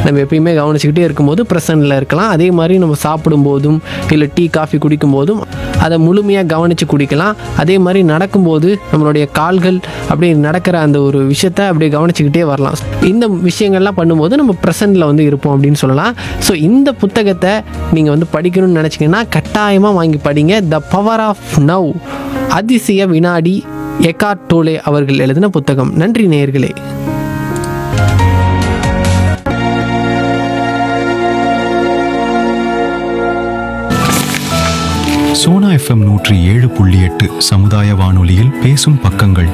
நம்ம எப்பயுமே கவனிச்சுக்கிட்டே இருக்கும்போது ப்ரெசண்டில் இருக்கலாம் அதே மாதிரி நம்ம சாப்பிடும்போதும் இல்லை டீ காஃபி குடிக்கும்போதும் அதை முழுமையாக கவனித்து குடிக்கலாம் அதே மாதிரி நடக்கும்போது நம்மளுடைய கால்கள் அப்படி நடக்கிற அந்த ஒரு விஷயத்தை அப்படியே கவனிச்சுக்கிட்டே வரலாம் இந்த விஷயங்கள்லாம் பண்ணும்போது நம்ம ப்ரெசண்டில் வந்து இருப்போம் அப்படின்னு சொல்லலாம் ஸோ இந்த புத்தகத்தை நீங்கள் வந்து படிக்கணும்னு நினச்சிங்கன்னா கட்டாயமாக வாங்கி படிங்க த பவர் ஆஃப் நவ் அதிசய வினாடி எக்கார்ட் டோலே அவர்கள் எழுதின புத்தகம் நன்றி நேயர்களே சோனா எஃப்எம் நூற்றி ஏழு புள்ளி எட்டு சமுதாய வானொலியில் பேசும் பக்கங்கள்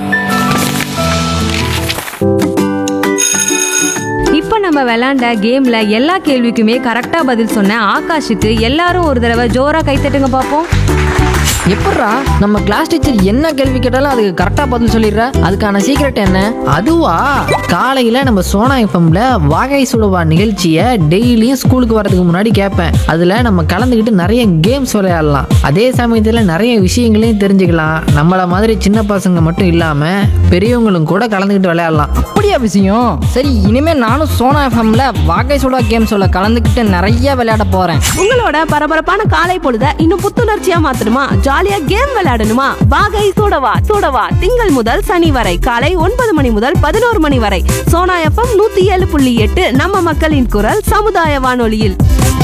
இப்போ நம்ம விளையாண்ட கேம்ல எல்லா கேள்விக்குமே கரெக்டா பதில் சொன்ன ஆகாஷுக்கு எல்லாரும் ஒரு தடவை ஜோரா கைத்தட்டுங்க பார்ப்போம் எப்பட்றா நம்ம கிளாஸ் டீச்சர் என்ன கேள்வி கேட்டாலும் அதுக்கு கரெக்டா பதில் சொல்லிடுற அதுக்கான சீக்ரெட் என்ன அதுவா காலையில நம்ம சோனா எஃப்எம்ல வாகை சுடுவா நிகழ்ச்சியை டெய்லியும் ஸ்கூலுக்கு வரதுக்கு முன்னாடி கேட்பேன் அதுல நம்ம கலந்துக்கிட்டு நிறைய கேம்ஸ் விளையாடலாம் அதே சமயத்துல நிறைய விஷயங்களையும் தெரிஞ்சுக்கலாம் நம்மள மாதிரி சின்ன பசங்க மட்டும் இல்லாம பெரியவங்களும் கூட கலந்துக்கிட்டு விளையாடலாம் அப்படியா விஷயம் சரி இனிமே நானும் சோனா எஃப்எம்ல வாகை சுடா கேம் சொல்ல கலந்துக்கிட்டு நிறைய விளையாட போறேன் உங்களோட பரபரப்பான காலை பொழுத இன்னும் புத்துணர்ச்சியா மாத்தணுமா ஜாலியா கேம் விளையாடணுமா வாகை சூடவா சூடவா திங்கள் முதல் சனி வரை காலை ஒன்பது மணி முதல் பதினோரு மணி வரை சோனா எஃப்எம் நூத்தி ஏழு புள்ளி எட்டு நம்ம மக்களின் குரல் சமுதாய வானொலியில்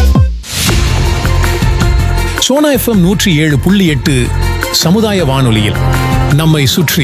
சோனா எஃப்எம் நூற்றி ஏழு புள்ளி எட்டு சமுதாய வானொலியில் நம்மை சுற்றி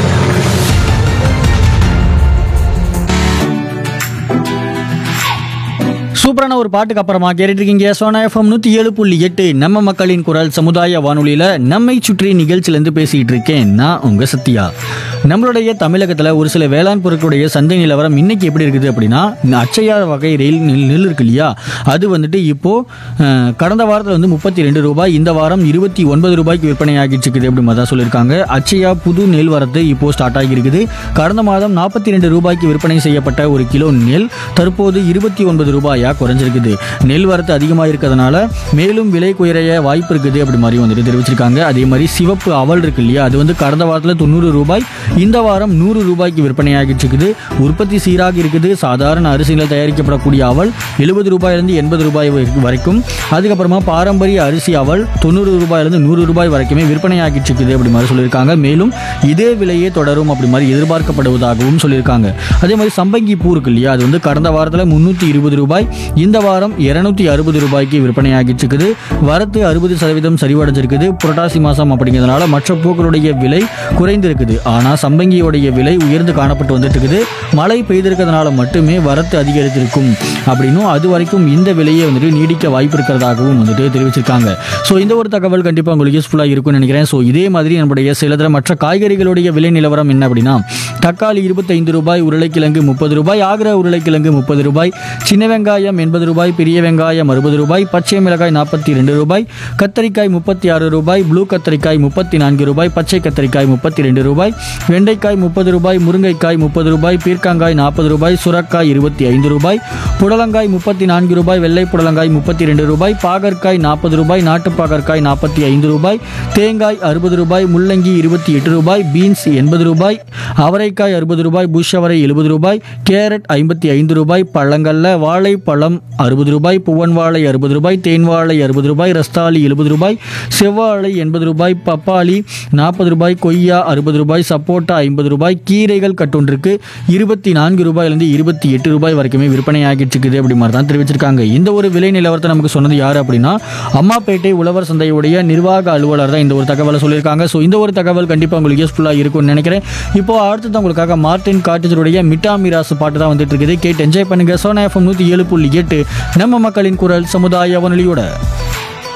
சூப்பரான ஒரு பாட்டுக்கு அப்புறமா கேட்டுட்டு இருக்கீங்க சோனா எஃப்எம் நூற்றி ஏழு புள்ளி எட்டு நம்ம மக்களின் குரல் சமுதாய வானொலியில் நம்மை சுற்றி நிகழ்ச்சியிலேருந்து பேசிகிட்டு இருக்கேன் நான் உங்கள் சத்யா நம்மளுடைய தமிழகத்தில் ஒரு சில வேளாண் பொருட்களுடைய சந்தை நிலவரம் இன்னைக்கு எப்படி இருக்குது அப்படின்னா இந்த அச்சையா வகை ரயில் நெல் நெல் இருக்கு இல்லையா அது வந்துட்டு இப்போது கடந்த வாரத்தில் வந்து முப்பத்தி ரெண்டு ரூபாய் இந்த வாரம் இருபத்தி ஒன்பது ரூபாய்க்கு விற்பனை ஆகிட்டு இருக்குது அப்படி மாதிரி தான் சொல்லியிருக்காங்க அச்சையா புது நெல் வரத்து இப்போது ஸ்டார்ட் ஆகியிருக்குது கடந்த மாதம் நாற்பத்தி ரெண்டு ரூபாய்க்கு விற்பனை செய்யப்பட்ட ஒரு கிலோ நெல் தற்போது இருபத்தி ஒன்பது ரூபாயா குறைஞ்சிருக்குது நெல் வரத்து அதிகமாக இருக்கிறதுனால மேலும் விலை குறைய வாய்ப்பு இருக்குது அப்படி மாதிரி வந்துட்டு தெரிவிச்சிருக்காங்க அதே மாதிரி சிவப்பு அவல் இருக்கு இல்லையா அது வந்து கடந்த வாரத்தில் தொண்ணூறு ரூபாய் இந்த வாரம் நூறு ரூபாய்க்கு விற்பனை ஆகிட்டு இருக்குது உற்பத்தி சீராக இருக்குது சாதாரண அரிசியில் தயாரிக்கப்படக்கூடிய அவல் எழுபது ரூபாயிலிருந்து எண்பது ரூபாய் வரை- வரைக்கும் அதுக்கப்புறமா பாரம்பரிய அரிசி அவல் தொண்ணூறு ரூபாயிலிருந்து நூறு ரூபாய் வரைக்குமே விற்பனை ஆகிட்டு இருக்குது அப்படி மாதிரி சொல்லியிருக்காங்க மேலும் இதே விலையே தொடரும் அப்படி மாதிரி எதிர்பார்க்கப்படுவதாகவும் சொல்லியிருக்காங்க அதே மாதிரி சம்பங்கி பூ இருக்கு இல்லையா அது வந்து கடந்த வாரத்தில் முந்நூற்றி இருபது ரூபாய் இந்த வாரம் இருநூத்தி அறுபது ரூபாய்க்கு விற்பனை ஆகிட்டு இருக்குது வரத்து அறுபது சதவீதம் சரிவடைஞ்சிருக்குது புரட்டாசி மாதம் அப்படிங்கிறதுனால மற்ற பூக்களுடைய விலை குறைந்திருக்குது ஆனால் சம்பங்கியோடைய விலை உயர்ந்து காணப்பட்டு வந்துட்டு இருக்குது மழை பெய்திருக்கிறதுனால மட்டுமே வரத்து அதிகரித்திருக்கும் அப்படின்னும் அது வரைக்கும் இந்த விலையை வந்துட்டு நீடிக்க வாய்ப்பு இருக்கிறதாகவும் வந்துட்டு தெரிவிச்சிருக்காங்க ஸோ இந்த ஒரு தகவல் கண்டிப்பாக உங்களுக்கு யூஸ்ஃபுல்லாக இருக்கும்னு நினைக்கிறேன் ஸோ இதே மாதிரி நம்முடைய சிலதர மற்ற காய்கறிகளுடைய விலை நிலவரம் என்ன அப்படின்னா தக்காளி இருபத்தைந்து ரூபாய் உருளைக்கிழங்கு முப்பது ரூபாய் ஆகிற உருளைக்கிழங்கு முப்பது ரூபாய் சின்ன வெங்காயம் எண்பது ரூபாய் பெரிய வெங்காயம் அறுபது ரூபாய் பச்சை மிளகாய் நாற்பத்தி ரெண்டு ரூபாய் கத்தரிக்காய் முப்பத்தி ஆறு ரூபாய் ப்ளூ கத்தரிக்காய் முப்பத்தி நான்கு ரூபாய் பச்சை கத்தரிக்காய் முப்பத்தி ரெண்டு ரூபாய் வெண்டைக்காய் முப்பது ரூபாய் முருங்கைக்காய் முப்பது ரூபாய் பீர்க்கங்காய் நாற்பது ரூபாய் சுரக்காய் இருபத்தி ஐந்து ரூபாய் புடலங்காய் முப்பத்தி நான்கு ரூபாய் வெள்ளை புடலங்காய் முப்பத்தி ரெண்டு ரூபாய் பாகற்காய் நாற்பது ரூபாய் நாட்டு பாகற்காய் நாற்பத்தி ஐந்து ரூபாய் தேங்காய் அறுபது ரூபாய் முள்ளங்கி இருபத்தி எட்டு ரூபாய் பீன்ஸ் எண்பது ரூபாய் அவரைக்காய் அறுபது ரூபாய் புஷ் அவரை எழுபது ரூபாய் கேரட் ஐம்பத்தி ஐந்து ரூபாய் பழங்கள்ல வாழைப்பழம் அறுபது ரூபாய் புவன் வாழை அறுபது ரூபாய் தேன் வாழை அறுபது ரூபாய் ரஸ்தாளி எழுபது ரூபாய் செவ்வாழை எண்பது ரூபாய் பப்பாளி நாற்பது ரூபாய் கொய்யா அறுபது ரூபாய் சப்போட்டா ஐம்பது ரூபாய் கீரைகள் கட்டொன்றுக்கு இருபத்தி நான்கு ரூபாயிலிருந்து இருபத்தி எட்டு ரூபாய் வரைக்குமே விற்பனை ஆகிட்டு இருக்குது அப்படி மாதிரி தான் தெரிவிச்சிருக்காங்க இந்த ஒரு விலை நிலவரத்தை நமக்கு சொன்னது யார் அப்படின்னா அம்மாப்பேட்டை உழவர் சந்தையுடைய நிர்வாக அலுவலர் தான் இந்த ஒரு தகவலை சொல்லியிருக்காங்க ஸோ இந்த ஒரு தகவல் கண்டிப்பாக உங்களுக்கு யூஸ்ஃபுல்லாக இருக்கும்னு நினைக்கிறேன் இப்போ அடுத்தது உங்களுக்காக மார்டின் காட்டேஜருடைய மிட்டா மிராசு பாட்டு தான் வந்துட்டு இருக்குது கேட்டு என்ஜாய் பண்ணுங்க சோனா எஃப்எம் நூற்றி ஏழு புள்ளி எட்டு நம்ம மக்களின் குரல் சமுதாய வானொலியோட